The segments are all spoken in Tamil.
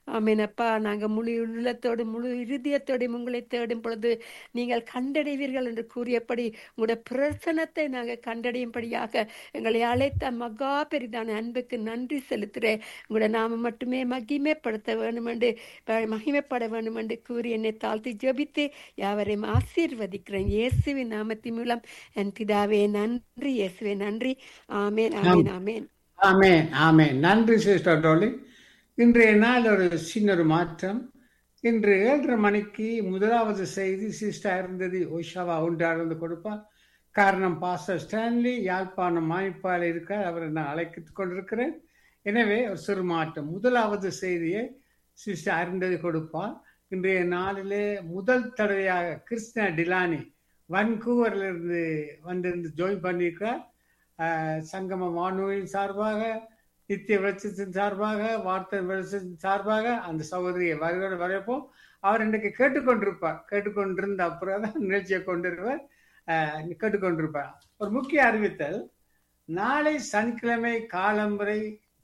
ஆமேனப்பா நாங்கள் முழு உள்ளத்தோடு முழு இருதயத்தோடும் உங்களை தேடும் பொழுது நீங்கள் கண்டடைவீர்கள் என்று கூறியபடி உங்களுடைய பிரசனத்தை நாங்கள் கண்டடையும்படியாக எங்களை அழைத்த மகா பெரிதான அன்புக்கு நன்றி செலுத்துகிறேன் உங்களுடைய நாம மட்டுமே மகிமைப்படுத்த வேண்டும் என்று மகிமைப்பட வேண்டும் என்று கூறி என்னை தாழ்த்தி ஜெபித்து யாவரையும் ஆசீர்வதிக்கிறேன் இயேசுவின் நாமத்தின் மூலம் என் பிதாவே நன்றி இயேசுவே நன்றி ஆமேன் ஆமேன் ஆமேன் ஆமேன் ஆமேன் நன்றி சிஸ்டர் டோலி இன்றைய நாள் ஒரு சின்ன ஒரு மாற்றம் இன்று ஏழரை மணிக்கு முதலாவது செய்தி சிஸ்டர் இருந்தது ஒஷாவா ஒன்றாருந்து கொடுப்பார் காரணம் பாஸ்டர் ஸ்டான்லி யாழ்ப்பாணம் மாய்ப்பால் இருக்கார் அவரை நான் அழைத்துக் கொண்டிருக்கிறேன் எனவே ஒரு சிறு மாற்றம் முதலாவது செய்தியை சிஸ்டர் அருந்ததி கொடுப்பார் இன்றைய நாளிலே முதல் தடவையாக கிருஷ்ணா டிலானி வன்கூவரிலிருந்து வந்திருந்து ஜாயின் பண்ணியிருக்கிறார் சங்கம வானொலியின் சார்பாக நித்திய வெளிச்சத்தின் சார்பாக வார்த்தை வெளிச்சத்தின் சார்பாக அந்த சகோதரியை வருகிற வரைப்போம் அவர் இன்றைக்கு கேட்டுக்கொண்டிருப்பார் கேட்டுக்கொண்டிருந்த அப்புறம் தான் நிகழ்ச்சியை கொண்டிருப்பார் கேட்டுக்கொண்டிருப்பார் ஒரு முக்கிய அறிவித்தல் நாளை சனிக்கிழமை காலம்பரை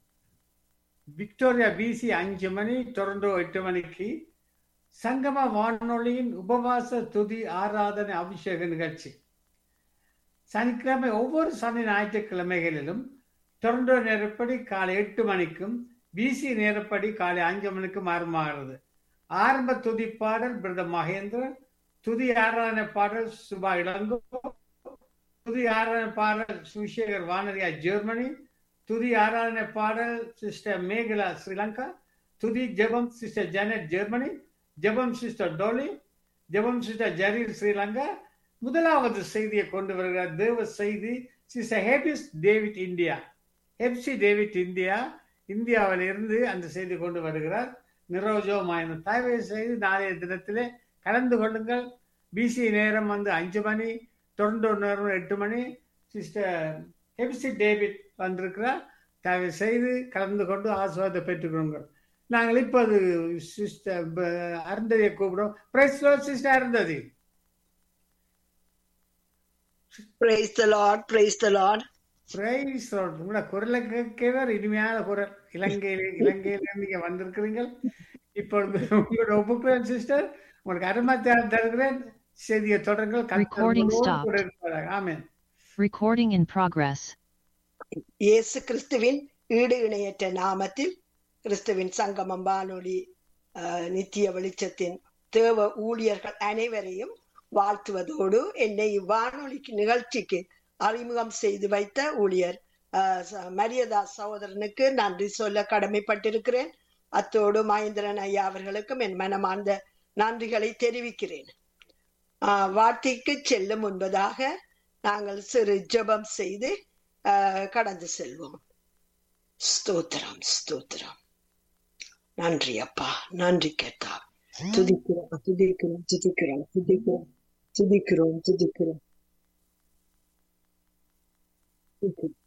விக்டோரியா பிசி அஞ்சு மணி டொரண்டோ எட்டு மணிக்கு சங்கம வானொலியின் உபவாச துதி ஆராதனை அபிஷேக நிகழ்ச்சி சனிக்கிழமை ஒவ்வொரு சனி ஞாயிற்றுக்கிழமைகளிலும் டொரண்டோ நேரப்படி காலை எட்டு மணிக்கும் பிசி நேரப்படி காலை அஞ்சு மணிக்கும் ஆரம்பமாகிறது ஆரம்ப துதி பாடல் பிரத மகேந்திரன் துதி ஆராதனை பாடல் சுபா இளங்கோ துதி ஆராதனை பாடல் சுசேகர் வானரியா ஜெர்மனி துதி ஆராதனை பாடல் சிஸ்டர் மேகலா ஸ்ரீலங்கா துதி ஜெபம் சிஸ்டர் ஜெனட் ஜெர்மனி ஜெபம் சிஸ்டர் டோலி ஜெபம் சிஸ்டர் ஜரீர் ஸ்ரீலங்கா முதலாவது செய்தியை கொண்டு வருகிறார் தேவ செய்தி sister Hepsi David India Hepsi David India இந்தியாவில் இருந்து அந்த செய்தி கொண்டு வருகிறார் நிரோஜோமாயின தயவு செய்து நாளைய தினத்திலே கலந்து கொள்ளுங்கள் பிசி நேரம் வந்து அஞ்சு மணி டொரண்டோ நேரம் எட்டு மணி சிஸ்டர் ஹெப்சி டேவிட் வந்திருக்கிறார் தயவு செய்து கலந்து கொண்டு ஆசுவாதத்தை பெற்றுக்கொள்ளுங்கள் நாங்கள் இப்போது சிஸ்டர் அருந்ததியை கூப்பிடுவோம் praise sister Arundhati Praise the Lord, praise the Lord. Praise உங்களோட குரலை கேட்கவே ஒரு இனிமையான குரல் இலங்கையில இலங்கையில நீங்க வந்திருக்கிறீங்க இப்பொழுது உங்களோட ஒப்புக்கிறேன் சிஸ்டர் உங்களுக்கு அருமை தருகிறேன் செய்தியை தொடர்கள் Recording stopped. Amen Recording in progress. இயேசு கிறிஸ்துவின் ஈடு இணையற்ற நாமத்தில் கிறிஸ்துவின் சங்கமம் வானொலி அஹ், நித்திய வெளிச்சத்தின் தேவ ஊழியர்கள் அனைவரையும் வாழ்த்துவதோடு என்னை இவ்வானொலிக்கு நிகழ்ச்சிக்கு அறிமுகம் செய்து வைத்த ஊழியர் அஹ், ச- மரியதாஸ் சகோதரனுக்கு நன்றி சொல்ல கடமைப்பட்டிருக்கிறேன் அத்தோடு மகேந்திரன் ஐயா அவர்களுக்கும் என் மனமார்ந்த நன்றிகளை தெரிவிக்கிறேன் ஆஹ் வார்த்தைக்கு செல்லும் முன்பதாக நாங்கள் சிறு ஜெபம் செய்து ஆஹ் கடந்து செல்வோம் ஸ்தோத்திரம் ஸ்தோத்திரம் நன்றி அப்பா நன்றி கேட்டா துதிக்கிறோம் துதிக்கிறோம் துதிக்கிறோம் துதிக்கிறோம் துதிக்கிறோம் துதிக்கிறோம் துதிக்கிறோம்